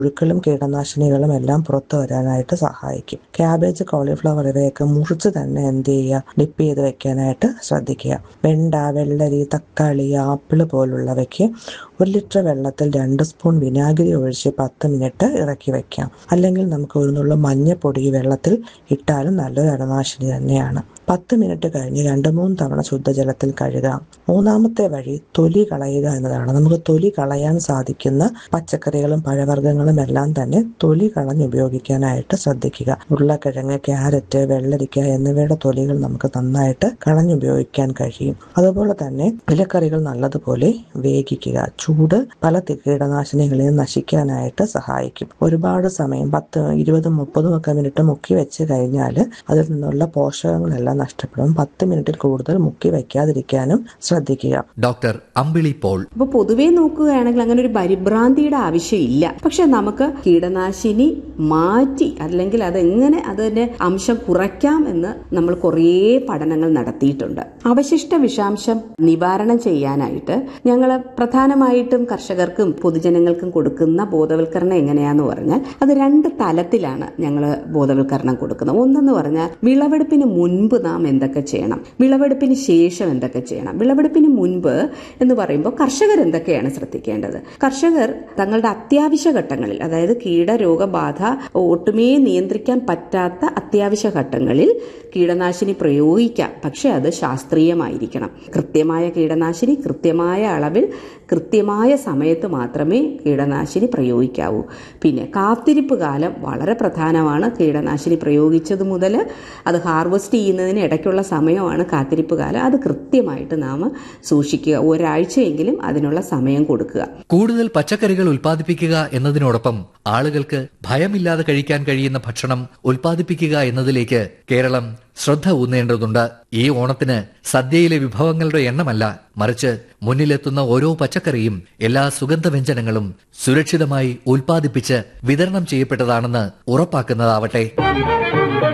പുഴുക്കളും കീടനാശിനികളും എല്ലാം പുറത്തു വരാനായിട്ട് സഹായിക്കും ക്യാബേജ് കോളിഫ്ലവർ ഇവയൊക്കെ മുറിച്ച് തന്നെ എന്ത് ചെയ്യുക ഡിപ്പ് ചെയ്ത് വെക്കാനായിട്ട് ശ്രദ്ധിക്കുക വെണ്ട വെള്ളരി തക്കാളി ആപ്പിൾ പോലുള്ളവയ്ക്ക് ഒരു ലിറ്റർ വെള്ളത്തിൽ രണ്ട് സ്പൂൺ വിനാഗിരി ഒഴിച്ച് പത്ത് മിനിറ്റ് ഇറക്കി വെക്കാം അല്ലെങ്കിൽ നമുക്ക് ഒരു നുള്ള മഞ്ഞപ്പൊടി ഈ വെള്ളത്തിൽ ഇട്ടാലും നല്ലൊരു അണുനാശിനി തന്നെയാണ് പത്ത് മിനിറ്റ് കഴിഞ്ഞ് രണ്ട് മൂന്ന് തവണ ശുദ്ധജലത്തിൽ കഴുകാം മൂന്നാമത്തെ വഴി തൊലി കളയുക എന്നതാണ് നമുക്ക് തൊലി കളയാൻ സാധിക്കുന്ന പച്ചക്കറികളും പഴവർഗ്ഗങ്ങളും എല്ലാം തന്നെ തൊലി കളഞ്ഞ് ഉപയോഗിക്കാനായിട്ട് ശ്രദ്ധിക്കുക ഉരുളക്കിഴങ്ങ് ക്യാരറ്റ് വെള്ളരിക്ക എന്നിവയുടെ തൊലികൾ നമുക്ക് നന്നായിട്ട് കളഞ്ഞുപയോഗിക്കാൻ കഴിയും അതുപോലെ തന്നെ ഇലക്കറികൾ നല്ലതുപോലെ വേവിക്കുക ചൂട് പല തി- കീടനാശിനികളെയും നശിക്കാനായിട്ട് സഹായിക്കും ഒരുപാട് സമയം പത്ത് ഇരുപതും മുപ്പതും ഒക്കെ മിനിറ്റ് മുക്കി വെച്ച് കഴിഞ്ഞാൽ അതിൽ നിന്നുള്ള പോഷകങ്ങളെല്ലാം നഷ്ടപ്പെടും പത്ത് മിനിറ്റിൽ കൂടുതൽ മുക്കി വെക്കാതിരിക്കാനും ശ്രദ്ധിക്കുക ഡോക്ടർ അമ്പിളി പോൾ അപ്പൊ പൊതുവേ നോക്കുകയാണെങ്കിൽ അങ്ങനെ ഒരു പരിഭ്രാന്തിയുടെ ആവശ്യമില്ല പക്ഷെ നമുക്ക് കീടനാശിനി മാറ്റി അല്ലെങ്കിൽ അതെങ്ങനെ അതിന്റെ അംശം കുറയ്ക്കാം എന്ന് നമ്മൾ കുറേ പഠനങ്ങൾ നടത്തിയിട്ടുണ്ട് അവശിഷ്ട വിഷാംശം നിവാരണം ചെയ്യാനായിട്ട് ഞങ്ങൾ പ്രധാനമായിട്ടും കർഷകർക്കും പൊതുജനങ്ങൾക്കും കൊടുക്കുന്ന ബോധവൽക്കരണം എങ്ങനെയാന്ന് പറഞ്ഞാൽ അത് രണ്ട് തലത്തിലാണ് ഞങ്ങൾ ബോധവൽക്കരണം കൊടുക്കുന്നത് ഒന്നെന്ന് പറഞ്ഞാൽ വിളവെടുപ്പിന് മുൻപ് നാം എന്തൊക്കെ ചെയ്യണം വിളവെടുപ്പിന് ശേഷം എന്തൊക്കെ ചെയ്യണം വിളവെടുപ്പിന് മുൻപ് എന്ന് പറയുമ്പോൾ കർഷകർ എന്തൊക്കെയാണ് ശ്രദ്ധിക്കേണ്ടത് കർഷകർ തങ്ങളുടെ അത്യാവശ്യ ഘട്ടങ്ങളിൽ അതായത് കീടരോഗബാധ ഒട്ടുമേ നിയന്ത്രിക്കാൻ പറ്റാത്ത അത്യാവശ്യ ഘട്ടങ്ങളിൽ കീടനാശിനി പ്രയോഗിക്കാം പക്ഷെ അത് ശാസ്ത്രീയമായിരിക്കണം കൃത്യമായ കീടനാശിനി കൃത്യമായ അളവിൽ കൃത്യമായ സമയത്ത് മാത്രമേ കീടനാശിനി പ്രയോഗിക്കാവൂ പിന്നെ കാത്തിരിപ്പ് കാലം വളരെ പ്രധാനമാണ് കീടനാശിനി പ്രയോഗിച്ചത് മുതൽ അത് ഹാർവെസ്റ്റ് ചെയ്യുന്നതിന് ഇടയ്ക്കുള്ള സമയമാണ് കാത്തിരിപ്പ് കാലം അത് കൃത്യമായിട്ട് നാം സൂക്ഷിക്കുക ഒരാഴ്ചയെങ്കിലും അതിനുള്ള സമയം കൊടുക്കുക കൂടുതൽ പച്ചക്കറികൾ ഉൽപ്പാദിപ്പിക്കുക എന്നതിനോടൊപ്പം ആളുകൾക്ക് ഭയമില്ലാതെ കഴിക്കാൻ കഴിയുന്ന ഭക്ഷണം ഉൽപ്പാദിപ്പിക്കുക എന്നതിലേക്ക് കേരളം ശ്രദ്ധ ഊന്നേണ്ടതുണ്ട് ഈ ഓണത്തിന് സദ്യയിലെ വിഭവങ്ങളുടെ എണ്ണമല്ല മറിച്ച് മുന്നിലെത്തുന്ന ഓരോ പച്ചക്കറിയും എല്ലാ സുഗന്ധവ്യഞ്ജനങ്ങളും സുരക്ഷിതമായി ഉൽപ്പാദിപ്പിച്ച് വിതരണം ചെയ്യപ്പെട്ടതാണെന്ന് ഉറപ്പാക്കുന്നതാവട്ടെ